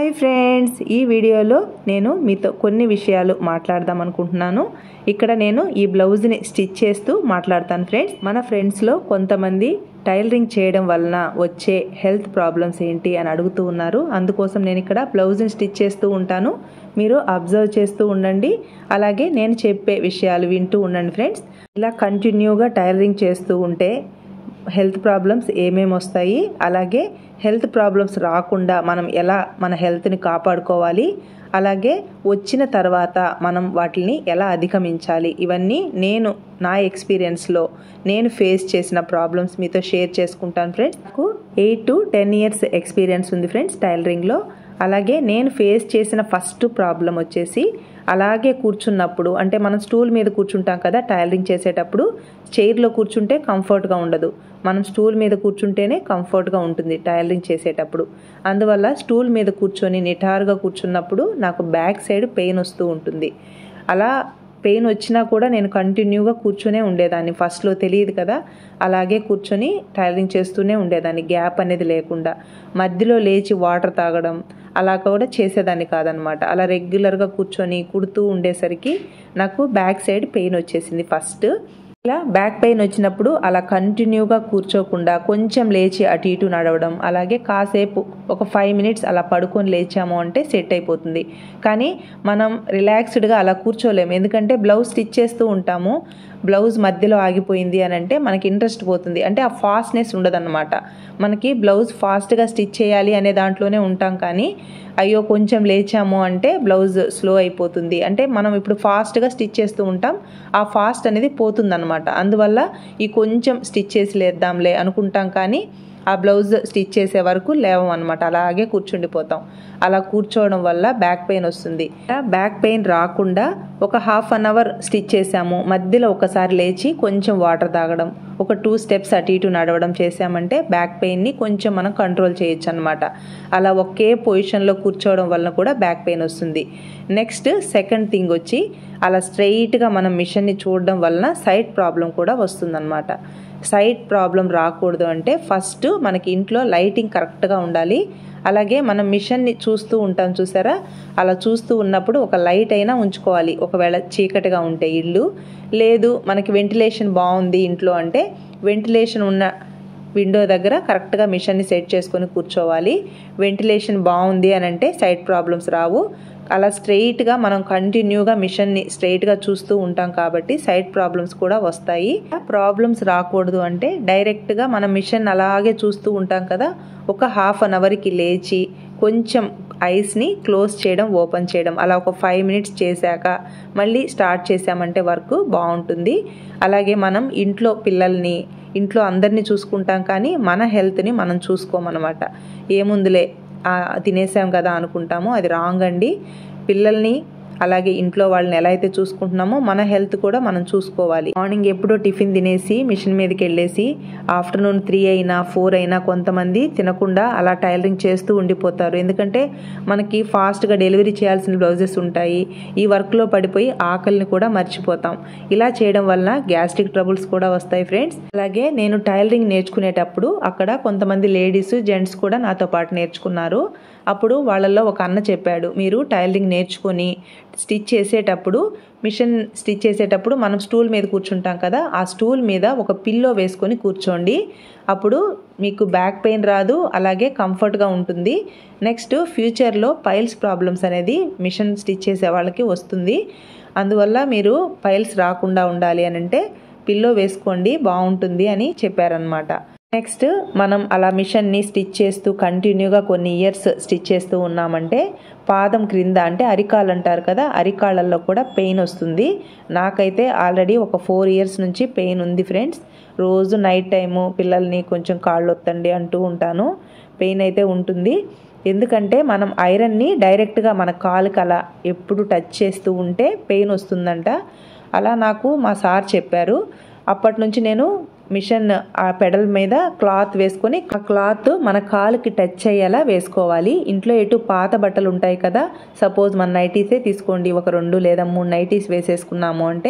hi friends ఈ వీడియోలో నేను మీతో కొన్ని విషయాలు మాట్లాడదాం అనుకుంటున్నాను ఇక్కడ నేను ఈ బ్లౌజ్ని స్టిచ్ చేస్తూ మాట్లాడతాను ఫ్రెండ్స్ మన ఫ్రెండ్స్లో కొంతమంది టైలరింగ్ చేయడం వలన వచ్చే హెల్త్ ప్రాబ్లమ్స్ ఏంటి అని అడుగుతూ ఉన్నారు అందుకోసం నేను ఇక్కడ బ్లౌజ్ని స్టిచ్ చేస్తూ ఉంటాను మీరు అబ్జర్వ్ చేస్తూ ఉండండి అలాగే నేను చెప్పే విషయాలు వింటూ ఉండండి ఫ్రెండ్స్ ఇలా కంటిన్యూగా టైలరింగ్ చేస్తూ ఉంటే హెల్త్ ప్రాబ్లమ్స్ ఏమేమి వస్తాయి అలాగే హెల్త్ ప్రాబ్లమ్స్ రాకుండా మనం ఎలా మన హెల్త్ని కాపాడుకోవాలి అలాగే వచ్చిన తర్వాత మనం వాటిని ఎలా అధిగమించాలి ఇవన్నీ నేను నా ఎక్స్పీరియన్స్లో నేను ఫేస్ చేసిన ప్రాబ్లమ్స్ మీతో షేర్ చేసుకుంటాను ఫ్రెండ్స్ నాకు eight to ten years experience ఉంది ఫ్రెండ్స్ టైలరింగ్లో అలాగే నేను ఫేస్ చేసిన ఫస్ట్ ప్రాబ్లం వచ్చేసి అలాగే కూర్చున్నప్పుడు అంటే మనం స్టూల్ మీద కూర్చుంటాం కదా టైలరింగ్ చేసేటప్పుడు చైర్లో కూర్చుంటే కంఫర్ట్గా ఉండదు మనం స్టూల్ మీద కూర్చుంటేనే కంఫర్ట్గా ఉంటుంది టైలరింగ్ చేసేటప్పుడు అందువల్ల స్టూల్ మీద కూర్చొని నిటారుగా కూర్చున్నప్పుడు నాకు బ్యాక్ సైడ్ పెయిన్ వస్తూ ఉంటుంది అలా పెయిన్ వచ్చినా కూడా నేను కంటిన్యూగా కూర్చొనే ఉండేదాన్ని ఫస్ట్లో తెలియదు కదా అలాగే కూర్చొని టైలరింగ్ చేస్తూనే ఉండేదాన్ని గ్యాప్ అనేది లేకుండా మధ్యలో లేచి వాటర్ తాగడం అలా కూడా చేసేదాన్ని కాదనమాట అలా రెగ్యులర్గా కూర్చొని కుడుతూ ఉండేసరికి నాకు బ్యాక్ సైడ్ పెయిన్ వచ్చేసింది ఫస్ట్ ఇలా బ్యాక్ పెయిన్ వచ్చినప్పుడు అలా కంటిన్యూగా కూర్చోకుండా కొంచెం లేచి అటు ఇటు నడవడం అలాగే కాసేపు ఒక ఫైవ్ మినిట్స్ అలా పడుకొని లేచాము అంటే సెట్ అయిపోతుంది కానీ మనం రిలాక్స్డ్గా అలా కూర్చోలేము ఎందుకంటే బ్లౌజ్ స్టిచ్ చేస్తూ ఉంటాము బ్లౌజ్ మధ్యలో ఆగిపోయింది అని అంటే మనకి ఇంట్రెస్ట్ పోతుంది అంటే ఆ ఫాస్ట్నెస్ ఉండదన్నమాట మనకి బ్లౌజ్ ఫాస్ట్గా స్టిచ్ చేయాలి అనే దాంట్లోనే ఉంటాం కానీ అయ్యో కొంచెం లేచాము అంటే బ్లౌజ్ స్లో అయిపోతుంది అంటే మనం ఇప్పుడు ఫాస్ట్గా స్టిచ్ చేస్తూ ఉంటాం ఆ ఫాస్ట్ అనేది పోతుందన్నమాట అందువల్ల ఈ కొంచెం స్టిచ్ చేసి లేద్దాంలే అనుకుంటాం కానీ ఆ బ్లౌజ్ స్టిచ్ చేసే వరకు లేవం అనమాట అలాగే కూర్చుండిపోతాం అలా కూర్చోవడం వల్ల బ్యాక్ పెయిన్ వస్తుంది బ్యాక్ పెయిన్ రాకుండా ఒక హాఫ్ అన్ అవర్ స్టిచ్ చేసాము మధ్యలో ఒకసారి లేచి కొంచెం వాటర్ తాగడం ఒక టూ స్టెప్స్ అటు ఇటు నడవడం చేసామంటే బ్యాక్ పెయిన్ని కొంచెం మనం కంట్రోల్ చేయొచ్చు అనమాట అలా ఒకే పొజిషన్లో కూర్చోవడం వలన కూడా బ్యాక్ పెయిన్ వస్తుంది నెక్స్ట్ సెకండ్ థింగ్ వచ్చి అలా స్ట్రైట్గా మనం మిషన్ని చూడడం వలన సైట్ ప్రాబ్లం కూడా వస్తుందన్నమాట సైట్ ప్రాబ్లం రాకూడదు అంటే ఫస్ట్ మనకి ఇంట్లో లైటింగ్ కరెక్ట్గా ఉండాలి అలాగే మనం మిషన్ని చూస్తూ ఉంటాం చూసారా అలా చూస్తూ ఉన్నప్పుడు ఒక లైట్ అయినా ఉంచుకోవాలి ఒకవేళ చీకటిగా ఉంటే ఇల్లు లేదు మనకి వెంటిలేషన్ బాగుంది ఇంట్లో అంటే వెంటిలేషన్ ఉన్న విండో దగ్గర కరెక్ట్గా మిషన్ని సెట్ చేసుకొని కూర్చోవాలి వెంటిలేషన్ బాగుంది అని అంటే సైడ్ ప్రాబ్లమ్స్ రావు అలా స్ట్రెయిట్గా మనం కంటిన్యూగా మిషన్ని స్ట్రెయిట్గా చూస్తూ ఉంటాం కాబట్టి సైడ్ ప్రాబ్లమ్స్ కూడా వస్తాయి ప్రాబ్లమ్స్ రాకూడదు అంటే డైరెక్ట్గా మనం మిషన్ అలాగే చూస్తూ ఉంటాం కదా ఒక హాఫ్ అన్ అవర్కి లేచి కొంచెం ఐస్ని క్లోజ్ చేయడం ఓపెన్ చేయడం అలా ఒక ఫైవ్ మినిట్స్ చేశాక మళ్ళీ స్టార్ట్ చేసామంటే వర్క్ బాగుంటుంది అలాగే మనం ఇంట్లో పిల్లల్ని ఇంట్లో అందరినీ చూసుకుంటాం కానీ మన హెల్త్ని మనం చూసుకోమన్నమాట ఏముందులే తినేసాం కదా అనుకుంటాము అది రాంగ్ అండి పిల్లల్ని అలాగే ఇంట్లో వాళ్ళని ఎలా అయితే చూసుకుంటున్నామో మన హెల్త్ కూడా మనం చూసుకోవాలి మార్నింగ్ ఎప్పుడో టిఫిన్ తినేసి మిషన్ మీదకి వెళ్ళేసి ఆఫ్టర్నూన్ త్రీ అయినా ఫోర్ అయినా కొంతమంది తినకుండా అలా టైలరింగ్ చేస్తూ ఉండిపోతారు ఎందుకంటే మనకి ఫాస్ట్గా డెలివరీ చేయాల్సిన బ్లౌజెస్ ఉంటాయి ఈ వర్క్లో పడిపోయి ఆకలిని కూడా మర్చిపోతాం ఇలా చేయడం వలన గ్యాస్ట్రిక్ ట్రబుల్స్ కూడా వస్తాయి ఫ్రెండ్స్ అలాగే నేను టైలరింగ్ నేర్చుకునేటప్పుడు అక్కడ కొంతమంది లేడీస్ జెంట్స్ కూడా నాతో పాటు నేర్చుకున్నారు అప్పుడు వాళ్ళల్లో ఒక అన్న చెప్పాడు మీరు టైలరింగ్ నేర్చుకొని స్టిచ్ చేసేటప్పుడు మిషన్ స్టిచ్ చేసేటప్పుడు మనం స్టూల్ మీద కూర్చుంటాం కదా ఆ స్టూల్ మీద ఒక పిల్లో వేసుకొని కూర్చోండి అప్పుడు మీకు బ్యాక్ పెయిన్ రాదు అలాగే కంఫర్ట్గా ఉంటుంది నెక్స్ట్ ఫ్యూచర్లో పైల్స్ ప్రాబ్లమ్స్ అనేది మిషన్ స్టిచ్ చేసే వాళ్ళకి వస్తుంది అందువల్ల మీరు పైల్స్ రాకుండా ఉండాలి అని అంటే పిల్లో వేసుకోండి బాగుంటుంది అని చెప్పారనమాట నెక్స్ట్ మనం అలా మిషన్ని స్టిచ్ చేస్తూ కంటిన్యూగా కొన్ని ఇయర్స్ స్టిచ్ చేస్తూ ఉన్నామంటే పాదం క్రింద అంటే అరికాళ్ళు అంటారు కదా అరికాళ్ళల్లో కూడా పెయిన్ వస్తుంది నాకైతే ఆల్రెడీ ఒక ఫోర్ ఇయర్స్ నుంచి పెయిన్ ఉంది ఫ్రెండ్స్ రోజు నైట్ టైము పిల్లల్ని కొంచెం కాళ్ళు వత్తండి అంటూ ఉంటాను పెయిన్ అయితే ఉంటుంది ఎందుకంటే మనం ఐరన్ని డైరెక్ట్గా మన కాలుకి అలా ఎప్పుడు టచ్ చేస్తూ ఉంటే పెయిన్ వస్తుందంట అలా నాకు మా సార్ చెప్పారు అప్పటి నుంచి నేను మిషన్ ఆ పెడల్ మీద క్లాత్ వేసుకొని ఆ క్లాత్ మన కాలుకి టచ్ అయ్యేలా వేసుకోవాలి ఇంట్లో ఎటు పాత బట్టలు ఉంటాయి కదా సపోజ్ మన నైటీసే తీసుకోండి ఒక రెండు లేదా మూడు నైటీస్ వేసేసుకున్నాము అంటే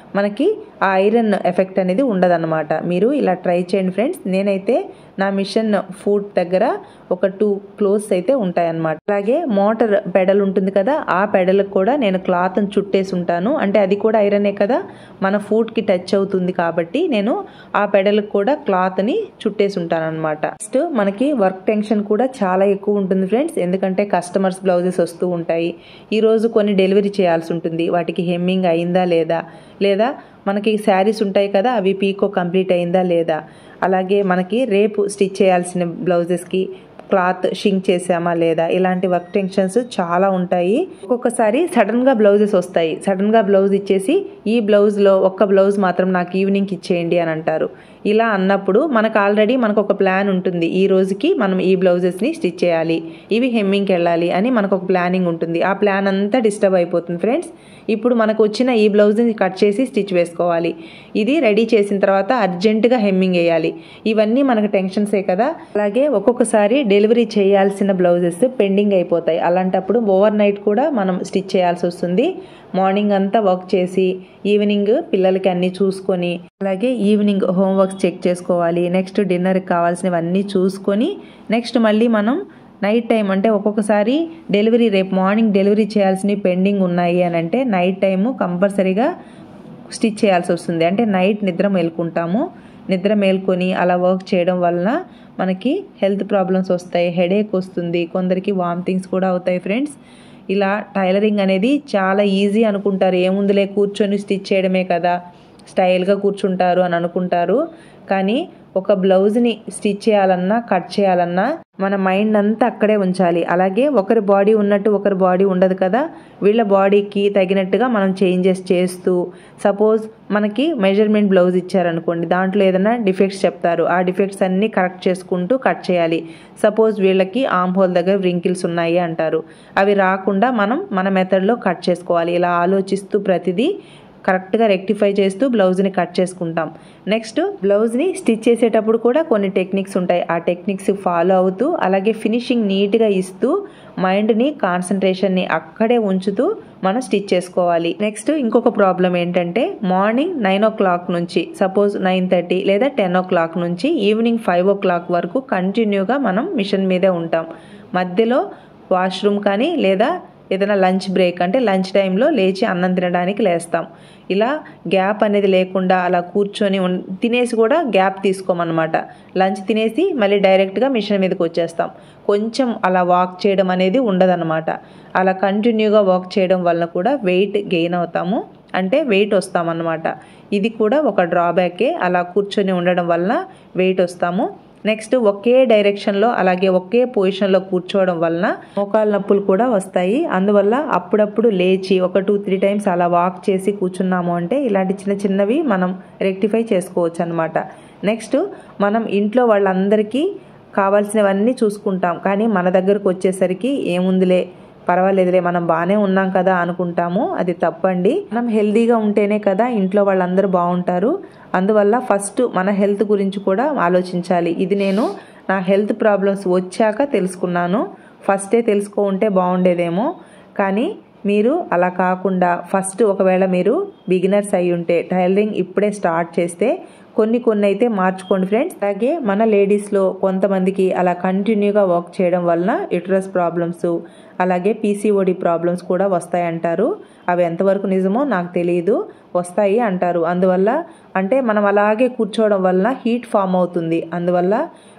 మనకి ఆ ఐరన్ ఎఫెక్ట్ అనేది ఉండదన్నమాట మీరు ఇలా ట్రై చేయండి ఫ్రెండ్స్ నేనైతే నా మిషన్ ఫుట్ దగ్గర ఒక టూ క్లోత్స్ అయితే ఉంటాయన్నమాట అలాగే మోటార్ పెడల్ ఉంటుంది కదా ఆ పెడలకు కూడా నేను క్లాత్ని చుట్టేసి ఉంటాను అంటే అది కూడా ఐరనే కదా మన ఫుట్కి టచ్ అవుతుంది కాబట్టి నేను ఆ పెడలకు కూడా క్లాత్ని చుట్టేసి ఉంటాను అనమాట నెక్స్ట్ మనకి వర్క్ టెన్షన్ కూడా చాలా ఎక్కువ ఉంటుంది ఫ్రెండ్స్ ఎందుకంటే కస్టమర్స్ బ్లౌజెస్ వస్తూ ఉంటాయి ఈరోజు కొన్ని డెలివరీ చేయాల్సి ఉంటుంది వాటికి హెమ్మింగ్ అయిందా లేదా లేదా మనకి శారీస్ ఉంటాయి కదా అవి పీకో కంప్లీట్ అయిందా లేదా అలాగే మనకి రేపు స్టిచ్ చేయాల్సిన బ్లౌజెస్కి క్లాత్ షింక్ చేసామా లేదా ఇలాంటి వర్క్ టెన్షన్స్ చాలా ఉంటాయి ఒక్కొక్కసారి సడన్గా బ్లౌజెస్ వస్తాయి సడన్గా బ్లౌజ్ ఇచ్చేసి ఈ బ్లౌజ్లో ఒక్క బ్లౌజ్ మాత్రం నాకు ఈవినింగ్కి ఇచ్చేయండి అని అంటారు ఇలా అన్నప్పుడు మనకు ఆల్రెడీ మనకు ఒక ప్లాన్ ఉంటుంది ఈ రోజుకి మనం ఈ బ్లౌజెస్ని స్టిచ్ చేయాలి ఇవి హెమ్మింగ్కి వెళ్ళాలి అని మనకు ఒక ప్లానింగ్ ఉంటుంది ఆ ప్లాన్ అంతా డిస్టర్బ్ అయిపోతుంది ఫ్రెండ్స్ ఇప్పుడు మనకు వచ్చిన ఈ బ్లౌజ్ని కట్ చేసి స్టిచ్ వేసుకోవాలి ఇది రెడీ చేసిన తర్వాత అర్జెంటుగా హెమ్మింగ్ వేయాలి ఇవన్నీ మనకు టెన్షన్సే కదా అలాగే ఒక్కొక్కసారి డెలివరీ చేయాల్సిన బ్లౌజెస్ పెండింగ్ అయిపోతాయి అలాంటప్పుడు ఓవర్ నైట్ కూడా మనం స్టిచ్ చేయాల్సి వస్తుంది మార్నింగ్ అంతా వర్క్ చేసి ఈవినింగ్ పిల్లలకి అన్నీ చూసుకొని అలాగే ఈవినింగ్ హోంవర్క్స్ చెక్ చేసుకోవాలి నెక్స్ట్ డిన్నర్కి కావాల్సినవన్నీ చూసుకొని నెక్స్ట్ మళ్ళీ మనం నైట్ టైం అంటే ఒక్కొక్కసారి డెలివరీ రేపు మార్నింగ్ డెలివరీ చేయాల్సినవి పెండింగ్ ఉన్నాయి అని అంటే నైట్ టైము కంపల్సరీగా స్టిచ్ చేయాల్సి వస్తుంది అంటే నైట్ నిద్ర మేల్కుంటాము నిద్ర మేల్కొని అలా వర్క్ చేయడం వలన మనకి హెల్త్ ప్రాబ్లమ్స్ వస్తాయి హెడేక్ వస్తుంది కొందరికి వామిటింగ్స్ కూడా అవుతాయి ఫ్రెండ్స్ ఇలా టైలరింగ్ అనేది చాలా ఈజీ అనుకుంటారు ఏముందిలే కూర్చొని స్టిచ్ చేయడమే కదా స్టైల్గా కూర్చుంటారు అని అనుకుంటారు కానీ ఒక బ్లౌజ్ని స్టిచ్ చేయాలన్నా కట్ చేయాలన్నా మన మైండ్ అంతా అక్కడే ఉంచాలి అలాగే ఒకరి బాడీ ఉన్నట్టు ఒకరి బాడీ ఉండదు కదా వీళ్ళ బాడీకి తగినట్టుగా మనం చేంజెస్ చేస్తూ సపోజ్ మనకి మెజర్మెంట్ బ్లౌజ్ ఇచ్చారనుకోండి దాంట్లో ఏదైనా డిఫెక్ట్స్ చెప్తారు ఆ డిఫెక్ట్స్ అన్నీ కరెక్ట్ చేసుకుంటూ కట్ చేయాలి సపోజ్ వీళ్ళకి ఆమ్ హోల్ దగ్గర వ్రింకిల్స్ ఉన్నాయి అంటారు అవి రాకుండా మనం మన మెథడ్లో కట్ చేసుకోవాలి ఇలా ఆలోచిస్తూ ప్రతిదీ కరెక్ట్గా రెక్టిఫై చేస్తూ బ్లౌజ్ని కట్ చేసుకుంటాం నెక్స్ట్ బ్లౌజ్ని స్టిచ్ చేసేటప్పుడు కూడా కొన్ని టెక్నిక్స్ ఉంటాయి ఆ టెక్నిక్స్ ఫాలో అవుతూ అలాగే ఫినిషింగ్ నీట్గా ఇస్తూ మైండ్ని కాన్సన్ట్రేషన్ని అక్కడే ఉంచుతూ మనం స్టిచ్ చేసుకోవాలి నెక్స్ట్ ఇంకొక ప్రాబ్లం ఏంటంటే మార్నింగ్ నైన్ ఓ క్లాక్ నుంచి సపోజ్ నైన్ థర్టీ లేదా టెన్ ఓ క్లాక్ నుంచి ఈవినింగ్ ఫైవ్ ఓ క్లాక్ వరకు కంటిన్యూగా మనం మిషన్ మీదే ఉంటాం మధ్యలో వాష్రూమ్ కానీ లేదా ఏదైనా లంచ్ బ్రేక్ అంటే లంచ్ టైంలో లేచి అన్నం తినడానికి లేస్తాం ఇలా గ్యాప్ అనేది లేకుండా అలా కూర్చొని తినేసి కూడా గ్యాప్ తీసుకోమన్నమాట లంచ్ తినేసి మళ్ళీ డైరెక్ట్గా మిషన్ మీదకి వచ్చేస్తాం కొంచెం అలా వాక్ చేయడం అనేది ఉండదన్నమాట అలా కంటిన్యూగా వాక్ చేయడం వలన కూడా వెయిట్ గెయిన్ అవుతాము అంటే వెయిట్ వస్తామన్నమాట ఇది కూడా ఒక డ్రాబ్యాకే అలా కూర్చొని ఉండడం వలన వెయిట్ వస్తాము నెక్స్ట్ ఒకే డైరెక్షన్లో అలాగే ఒకే పొజిషన్లో కూర్చోవడం వలన మోకాళ్ళ నొప్పులు కూడా వస్తాయి అందువల్ల అప్పుడప్పుడు లేచి ఒక టూ త్రీ టైమ్స్ అలా వాక్ చేసి కూర్చున్నాము అంటే ఇలాంటి చిన్న చిన్నవి మనం రెక్టిఫై చేసుకోవచ్చు అనమాట నెక్స్ట్ మనం ఇంట్లో వాళ్ళందరికీ కావాల్సినవన్నీ చూసుకుంటాం కానీ మన దగ్గరకు వచ్చేసరికి ఏముందిలే పర్వాలేదులే మనం బాగానే ఉన్నాం కదా అనుకుంటాము అది తప్పండి మనం హెల్దీగా ఉంటేనే కదా ఇంట్లో వాళ్ళందరూ బాగుంటారు అందువల్ల ఫస్ట్ మన హెల్త్ గురించి కూడా ఆలోచించాలి ఇది నేను నా హెల్త్ ప్రాబ్లమ్స్ వచ్చాక తెలుసుకున్నాను ఫస్టే తెలుసుకో ఉంటే బాగుండేదేమో కానీ మీరు అలా కాకుండా ఫస్ట్ ఒకవేళ మీరు బిగినర్స్ అయి ఉంటే టైలరింగ్ ఇప్పుడే స్టార్ట్ చేస్తే కొన్ని కొన్ని అయితే మార్చుకోండి ఫ్రెండ్స్ అలాగే మన లేడీస్లో కొంతమందికి అలా కంటిన్యూగా వర్క్ చేయడం వలన యుటరస్ ప్రాబ్లమ్స్ అలాగే పీసీఓడి ప్రాబ్లమ్స్ కూడా వస్తాయంటారు అవి ఎంతవరకు నిజమో నాకు తెలియదు వస్తాయి అంటారు అందువల్ల అంటే మనం అలాగే కూర్చోవడం వలన హీట్ ఫామ్ అవుతుంది అందువల్ల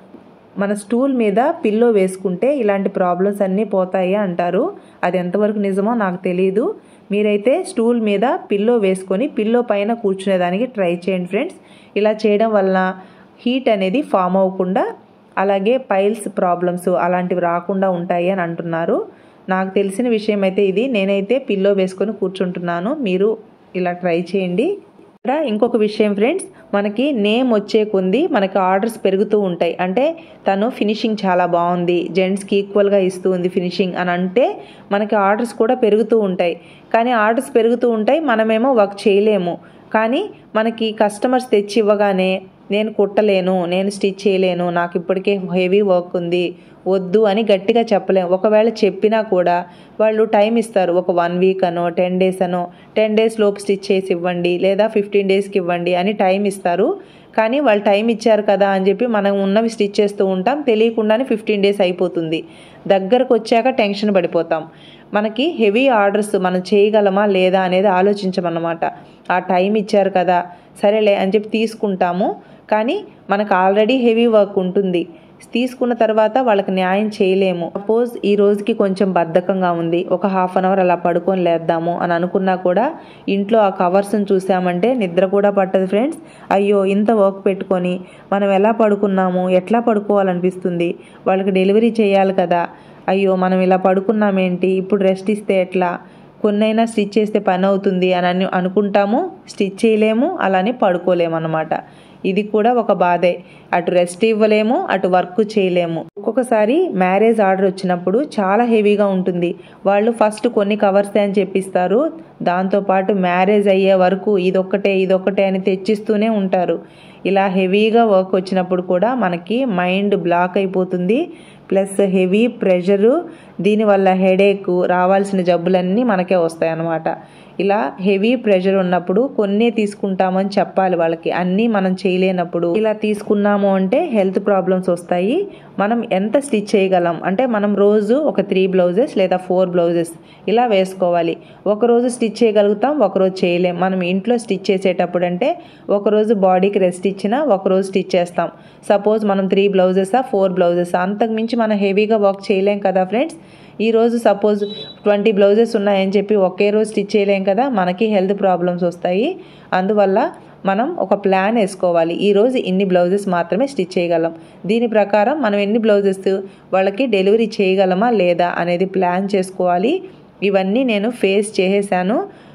మన స్టూల్ మీద పిల్లో వేసుకుంటే ఇలాంటి ప్రాబ్లమ్స్ అన్నీ పోతాయి అంటారు అది ఎంతవరకు నిజమో నాకు తెలియదు మీరైతే స్టూల్ మీద పిల్లో వేసుకొని పిల్లో పైన కూర్చునేదానికి ట్రై చేయండి ఫ్రెండ్స్ ఇలా చేయడం వలన హీట్ అనేది ఫామ్ అవ్వకుండా అలాగే పైల్స్ ప్రాబ్లమ్స్ అలాంటివి రాకుండా ఉంటాయి అని అంటున్నారు నాకు తెలిసిన విషయం అయితే ఇది నేనైతే పిల్లో వేసుకొని కూర్చుంటున్నాను మీరు ఇలా ట్రై చేయండి ఇక్కడ ఇంకొక విషయం ఫ్రెండ్స్ మనకి నేమ్ వచ్చే కొంది మనకి ఆర్డర్స్ పెరుగుతూ ఉంటాయి అంటే తను ఫినిషింగ్ చాలా బాగుంది జెంట్స్కి ఈక్వల్గా ఇస్తూ ఉంది ఫినిషింగ్ అని అంటే మనకి ఆర్డర్స్ కూడా పెరుగుతూ ఉంటాయి కానీ ఆర్డర్స్ పెరుగుతూ ఉంటాయి మనమేమో వర్క్ చేయలేము కానీ మనకి కస్టమర్స్ తెచ్చి ఇవ్వగానే నేను కుట్టలేను నేను స్టిచ్ చేయలేను నాకు ఇప్పటికే హెవీ వర్క్ ఉంది వద్దు అని గట్టిగా చెప్పలేం ఒకవేళ చెప్పినా కూడా వాళ్ళు టైం ఇస్తారు ఒక వన్ వీక్ అనో టెన్ డేస్ అనో టెన్ డేస్ లోపు స్టిచ్ చేసి ఇవ్వండి లేదా ఫిఫ్టీన్ డేస్కి ఇవ్వండి అని టైం ఇస్తారు కానీ వాళ్ళు టైం ఇచ్చారు కదా అని చెప్పి మనం ఉన్నవి స్టిచ్ చేస్తూ ఉంటాం తెలియకుండానే ఫిఫ్టీన్ డేస్ అయిపోతుంది దగ్గరకు వచ్చాక టెన్షన్ పడిపోతాం మనకి హెవీ ఆర్డర్స్ మనం చేయగలమా లేదా అనేది ఆలోచించమన్నమాట ఆ టైం ఇచ్చారు కదా సరేలే అని చెప్పి తీసుకుంటాము కానీ మనకు ఆల్రెడీ హెవీ వర్క్ ఉంటుంది తీసుకున్న తర్వాత వాళ్ళకి న్యాయం చేయలేము సపోజ్ ఈ రోజుకి కొంచెం బద్ధకంగా ఉంది ఒక హాఫ్ అన్ అవర్ అలా పడుకొని లేద్దాము అని అనుకున్నా కూడా ఇంట్లో ఆ కవర్స్ని చూసామంటే నిద్ర కూడా పట్టదు ఫ్రెండ్స్ అయ్యో ఇంత వర్క్ పెట్టుకొని మనం ఎలా పడుకున్నాము ఎట్లా పడుకోవాలనిపిస్తుంది వాళ్ళకి డెలివరీ చేయాలి కదా అయ్యో మనం ఇలా పడుకున్నామేంటి ఇప్పుడు రెస్ట్ ఇస్తే ఎట్లా కొన్నైనా స్టిచ్ చేస్తే పని అవుతుంది అని అని అనుకుంటాము స్టిచ్ చేయలేము అలానే పడుకోలేము అనమాట ఇది కూడా ఒక బాధే అటు రెస్ట్ ఇవ్వలేము అటు వర్క్ చేయలేము ఒక్కొక్కసారి మ్యారేజ్ ఆర్డర్ వచ్చినప్పుడు చాలా హెవీగా ఉంటుంది వాళ్ళు ఫస్ట్ కొన్ని కవర్స్ అని చెప్పిస్తారు దాంతోపాటు మ్యారేజ్ అయ్యే వరకు ఇదొక్కటే ఇదొక్కటే అని తెచ్చిస్తూనే ఉంటారు ఇలా హెవీగా వర్క్ వచ్చినప్పుడు కూడా మనకి మైండ్ బ్లాక్ అయిపోతుంది ప్లస్ హెవీ ప్రెషరు దీనివల్ల హెడేక్ రావాల్సిన జబ్బులన్నీ మనకే వస్తాయి అన్నమాట ఇలా హెవీ ప్రెషర్ ఉన్నప్పుడు కొన్నే తీసుకుంటామని చెప్పాలి వాళ్ళకి అన్నీ మనం చేయలేనప్పుడు ఇలా తీసుకున్నాము అంటే హెల్త్ ప్రాబ్లమ్స్ వస్తాయి మనం ఎంత స్టిచ్ చేయగలం అంటే మనం రోజు ఒక త్రీ బ్లౌజెస్ లేదా ఫోర్ బ్లౌజెస్ ఇలా వేసుకోవాలి ఒకరోజు స్టిచ్ చేయగలుగుతాం ఒకరోజు చేయలేం మనం ఇంట్లో స్టిచ్ చేసేటప్పుడు అంటే ఒకరోజు బాడీకి రెస్ట్ ఇచ్చినా ఒకరోజు స్టిచ్ చేస్తాం సపోజ్ మనం త్రీ బ్లౌజెసా ఫోర్ బ్లౌజెసా అంతకు మించి మనం హెవీగా వర్క్ చేయలేం కదా ఫ్రెండ్స్ ఈరోజు సపోజ్ ట్వంటీ బ్లౌజెస్ ఉన్నాయని చెప్పి ఒకే రోజు స్టిచ్ చేయలేం కదా మనకి హెల్త్ ప్రాబ్లమ్స్ వస్తాయి అందువల్ల మనం ఒక ప్లాన్ వేసుకోవాలి ఈరోజు ఇన్ని బ్లౌజెస్ మాత్రమే స్టిచ్ చేయగలం దీని ప్రకారం మనం ఎన్ని బ్లౌజెస్ వాళ్ళకి డెలివరీ చేయగలమా లేదా అనేది ప్లాన్ చేసుకోవాలి ఇవన్నీ నేను ఫేస్ చేసేసాను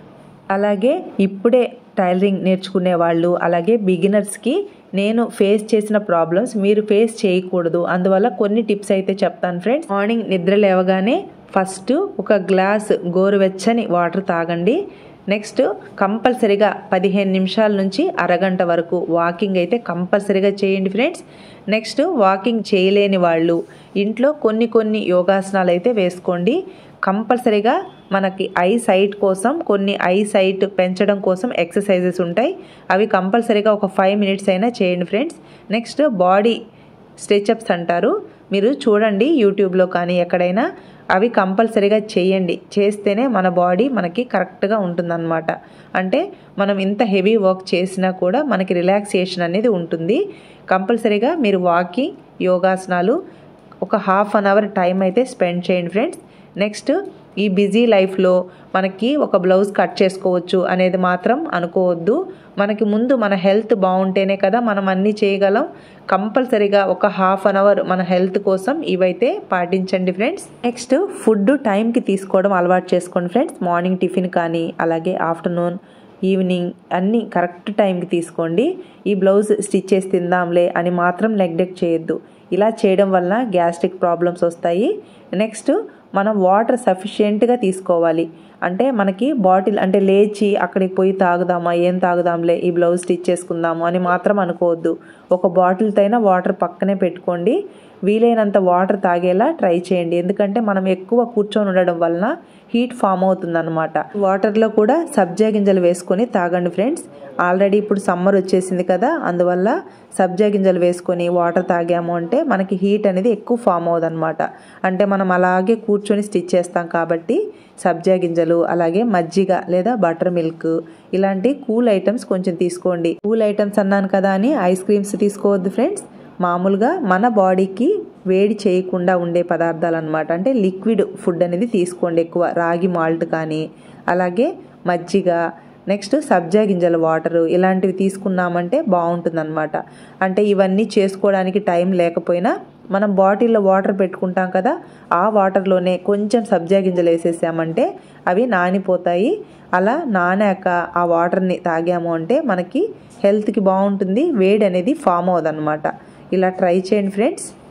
అలాగే ఇప్పుడే టైలరింగ్ నేర్చుకునే వాళ్ళు అలాగే బిగినర్స్కి నేను ఫేస్ చేసిన ప్రాబ్లమ్స్ మీరు ఫేస్ చేయకూడదు అందువల్ల కొన్ని టిప్స్ అయితే చెప్తాను ఫ్రెండ్స్ మార్నింగ్ నిద్ర లేవగానే ఫస్ట్ ఒక గ్లాస్ గోరువెచ్చని వాటర్ తాగండి నెక్స్ట్ కంపల్సరిగా పదిహేను నిమిషాల నుంచి అరగంట వరకు వాకింగ్ అయితే కంపల్సరిగా చేయండి ఫ్రెండ్స్ నెక్స్ట్ వాకింగ్ చేయలేని వాళ్ళు ఇంట్లో కొన్ని కొన్ని యోగాసనాలు అయితే వేసుకోండి కంపల్సరీగా మనకి ఐ సైట్ కోసం కొన్ని ఐ సైట్ పెంచడం కోసం ఎక్సర్సైజెస్ ఉంటాయి అవి కంపల్సరీగా ఒక ఫైవ్ మినిట్స్ అయినా చేయండి ఫ్రెండ్స్ నెక్స్ట్ బాడీ స్ట్రెచప్స్ అంటారు మీరు చూడండి యూట్యూబ్లో కానీ ఎక్కడైనా అవి కంపల్సరీగా చేయండి చేస్తేనే మన బాడీ మనకి కరెక్ట్గా ఉంటుందన్నమాట అంటే మనం ఇంత హెవీ వర్క్ చేసినా కూడా మనకి రిలాక్సేషన్ అనేది ఉంటుంది కంపల్సరీగా మీరు వాకింగ్ యోగాసనాలు ఒక హాఫ్ అన్ అవర్ టైం అయితే స్పెండ్ చేయండి ఫ్రెండ్స్ నెక్స్ట్ ఈ బిజీ లైఫ్లో మనకి ఒక బ్లౌజ్ కట్ చేసుకోవచ్చు అనేది మాత్రం అనుకోవద్దు మనకి ముందు మన హెల్త్ బాగుంటేనే కదా మనం అన్నీ చేయగలం కంపల్సరీగా ఒక హాఫ్ అన్ అవర్ మన హెల్త్ కోసం ఇవైతే పాటించండి ఫ్రెండ్స్ నెక్స్ట్ ఫుడ్ టైంకి తీసుకోవడం అలవాటు చేసుకోండి ఫ్రెండ్స్ మార్నింగ్ టిఫిన్ కానీ అలాగే ఆఫ్టర్నూన్ ఈవినింగ్ అన్నీ కరెక్ట్ టైంకి తీసుకోండి ఈ బ్లౌజ్ స్టిచ్ చేసి తిందాంలే అని మాత్రం నెగ్లెక్ట్ చేయొద్దు ఇలా చేయడం వల్ల గ్యాస్ట్రిక్ ప్రాబ్లమ్స్ వస్తాయి నెక్స్ట్ మనం వాటర్ సఫిషియెంట్గా తీసుకోవాలి అంటే మనకి బాటిల్ అంటే లేచి అక్కడికి పోయి తాగుదామా ఏం తాగుదాంలే ఈ బ్లౌజ్ స్టిచ్ చేసుకుందాము అని మాత్రం అనుకోవద్దు ఒక బాటిల్తో అయినా వాటర్ పక్కనే పెట్టుకోండి వీలైనంత వాటర్ తాగేలా ట్రై చేయండి ఎందుకంటే మనం ఎక్కువ కూర్చొని ఉండడం వలన హీట్ ఫామ్ అవుతుంది అనమాట వాటర్లో కూడా సబ్జా గింజలు వేసుకొని తాగండి ఫ్రెండ్స్ ఆల్రెడీ ఇప్పుడు సమ్మర్ వచ్చేసింది కదా అందువల్ల సబ్జా గింజలు వేసుకొని వాటర్ తాగాము అంటే మనకి హీట్ అనేది ఎక్కువ ఫామ్ అవుతుంది అనమాట అంటే మనం అలాగే కూర్చొని స్టిచ్ చేస్తాం కాబట్టి సబ్జా గింజలు అలాగే మజ్జిగ లేదా బటర్ మిల్క్ ఇలాంటి కూల్ ఐటమ్స్ కొంచెం తీసుకోండి కూల్ ఐటమ్స్ అన్నాను కదా అని ఐస్ క్రీమ్స్ తీసుకోవద్దు ఫ్రెండ్స్ మామూలుగా మన బాడీకి వేడి చేయకుండా ఉండే పదార్థాలు అనమాట అంటే లిక్విడ్ ఫుడ్ అనేది తీసుకోండి ఎక్కువ రాగి మాల్ట్ కానీ అలాగే మజ్జిగ నెక్స్ట్ సబ్జా గింజల వాటర్ ఇలాంటివి తీసుకున్నామంటే బాగుంటుందన్నమాట అంటే ఇవన్నీ చేసుకోవడానికి టైం లేకపోయినా మనం బాటిల్లో వాటర్ పెట్టుకుంటాం కదా ఆ వాటర్లోనే కొంచెం సబ్జా గింజలు వేసేసామంటే అవి నానిపోతాయి అలా నానాక ఆ వాటర్ని తాగాము అంటే మనకి హెల్త్కి బాగుంటుంది వేడి అనేది ఫామ్ అవ్వదన్నమాట ఇలా ట్రై చేయండి ఫ్రెండ్స్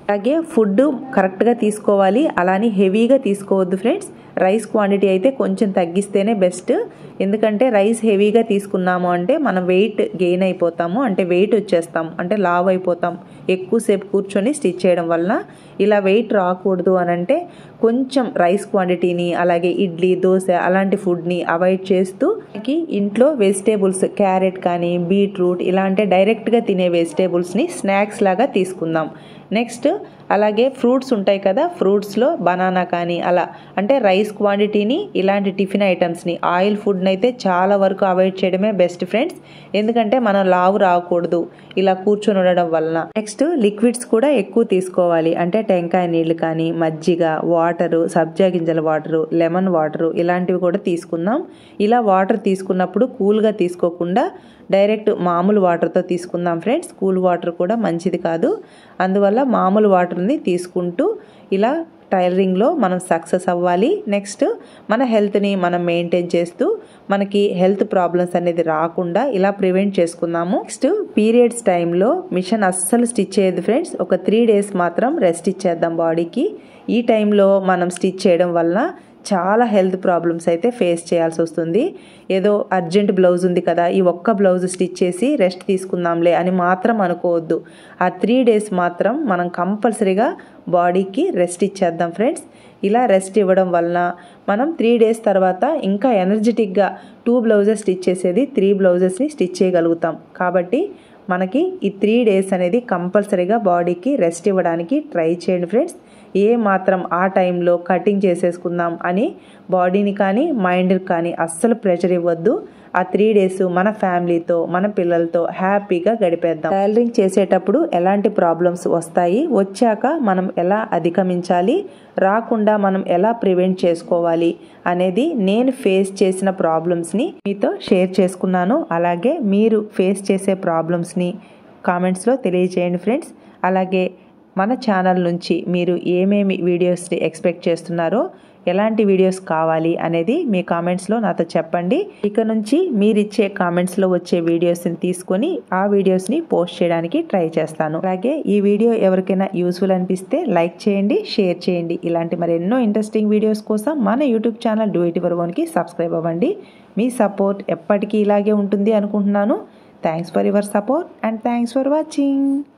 అలాగే ఫుడ్ కరెక్ట్గా తీసుకోవాలి అలానే హెవీగా తీసుకోవద్దు ఫ్రెండ్స్ రైస్ క్వాంటిటీ అయితే కొంచెం తగ్గిస్తేనే బెస్ట్ ఎందుకంటే రైస్ హెవీగా తీసుకున్నాము అంటే మనం వెయిట్ గెయిన్ అయిపోతాము అంటే వెయిట్ వచ్చేస్తాం అంటే లావ్ అయిపోతాం ఎక్కువసేపు కూర్చొని స్టిచ్ చేయడం వలన ఇలా వెయిట్ రాకూడదు అని అంటే కొంచెం రైస్ క్వాంటిటీని అలాగే ఇడ్లీ దోశ అలాంటి ఫుడ్ని అవాయిడ్ చేస్తూ ఇంట్లో వెజిటేబుల్స్ క్యారెట్ కానీ బీట్రూట్ ఇలా అంటే డైరెక్ట్గా తినే వెజిటేబుల్స్ని స్నాక్స్ లాగా తీసుకుందాం నెక్స్ట్ అలాగే ఫ్రూట్స్ ఉంటాయి కదా ఫ్రూట్స్లో బనానా కానీ అలా అంటే రైస్ క్వాంటిటీని ఇలాంటి టిఫిన్ ఐటమ్స్ని ఆయిల్ ఫుడ్ని అయితే చాలా వరకు అవాయిడ్ చేయడమే బెస్ట్ ఫ్రెండ్స్ ఎందుకంటే మనం లావు రాకూడదు ఇలా కూర్చొని ఉండడం వలన నెక్స్ట్ లిక్విడ్స్ కూడా ఎక్కువ తీసుకోవాలి అంటే టెంకాయ నీళ్ళు కానీ మజ్జిగ వాటరు సబ్జా గింజల వాటరు లెమన్ వాటరు ఇలాంటివి కూడా తీసుకుందాం ఇలా వాటర్ తీసుకున్నప్పుడు కూల్గా తీసుకోకుండా డైరెక్ట్ మామూలు వాటర్తో తీసుకుందాం ఫ్రెండ్స్ కూల్ వాటర్ కూడా మంచిది కాదు అందువల్ల మామూలు వాటర్ని తీసుకుంటూ ఇలా టైలరింగ్లో మనం సక్సెస్ అవ్వాలి నెక్స్ట్ మన హెల్త్ని మనం మెయింటైన్ చేస్తూ మనకి హెల్త్ ప్రాబ్లమ్స్ అనేది రాకుండా ఇలా ప్రివెంట్ చేసుకుందాము నెక్స్ట్ పీరియడ్స్ టైంలో మిషన్ అస్సలు స్టిచ్ చేయదు ఫ్రెండ్స్ ఒక త్రీ డేస్ మాత్రం రెస్ట్ ఇచ్చేద్దాం బాడీకి ఈ టైంలో మనం స్టిచ్ చేయడం వలన చాలా హెల్త్ ప్రాబ్లమ్స్ అయితే ఫేస్ చేయాల్సి వస్తుంది ఏదో అర్జెంట్ బ్లౌజ్ ఉంది కదా ఈ ఒక్క బ్లౌజ్ స్టిచ్ చేసి రెస్ట్ తీసుకుందాంలే అని మాత్రం అనుకోవద్దు ఆ త్రీ డేస్ మాత్రం మనం కంపల్సరీగా బాడీకి రెస్ట్ ఇచ్చేద్దాం ఫ్రెండ్స్ ఇలా రెస్ట్ ఇవ్వడం వలన మనం త్రీ డేస్ తర్వాత ఇంకా ఎనర్జెటిక్గా టూ బ్లౌజెస్ స్టిచ్ చేసేది త్రీ బ్లౌజెస్ని స్టిచ్ చేయగలుగుతాం కాబట్టి మనకి ఈ త్రీ డేస్ అనేది కంపల్సరీగా బాడీకి రెస్ట్ ఇవ్వడానికి ట్రై చేయండి ఫ్రెండ్స్ ఏ మాత్రం ఆ టైంలో కటింగ్ చేసేసుకుందాం అని బాడీని కానీ మైండ్ని కానీ అస్సలు ప్రెషర్ ఇవ్వద్దు ఆ త్రీ డేస్ మన ఫ్యామిలీతో మన పిల్లలతో హ్యాపీగా గడిపేద్దాం టైలరింగ్ చేసేటప్పుడు ఎలాంటి ప్రాబ్లమ్స్ వస్తాయి వచ్చాక మనం ఎలా అధిగమించాలి రాకుండా మనం ఎలా ప్రివెంట్ చేసుకోవాలి అనేది నేను ఫేస్ చేసిన ప్రాబ్లమ్స్ని మీతో షేర్ చేసుకున్నాను అలాగే మీరు ఫేస్ చేసే ప్రాబ్లమ్స్ని కామెంట్స్లో తెలియజేయండి ఫ్రెండ్స్ అలాగే మన ఛానల్ నుంచి మీరు ఏమేమి వీడియోస్ని ఎక్స్పెక్ట్ చేస్తున్నారో ఎలాంటి వీడియోస్ కావాలి అనేది మీ కామెంట్స్లో నాతో చెప్పండి ఇక నుంచి మీరిచ్చే కామెంట్స్లో వచ్చే వీడియోస్ని తీసుకొని ఆ వీడియోస్ని పోస్ట్ చేయడానికి ట్రై చేస్తాను అలాగే ఈ వీడియో ఎవరికైనా యూస్ఫుల్ అనిపిస్తే లైక్ చేయండి షేర్ చేయండి ఇలాంటి మరెన్నో ఇంట్రెస్టింగ్ వీడియోస్ కోసం మన యూట్యూబ్ ఛానల్ డూ ఇట్ వరవన్కి సబ్స్క్రైబ్ అవ్వండి మీ సపోర్ట్ ఎప్పటికీ ఇలాగే ఉంటుంది అనుకుంటున్నాను thanks for your support and thanks for watching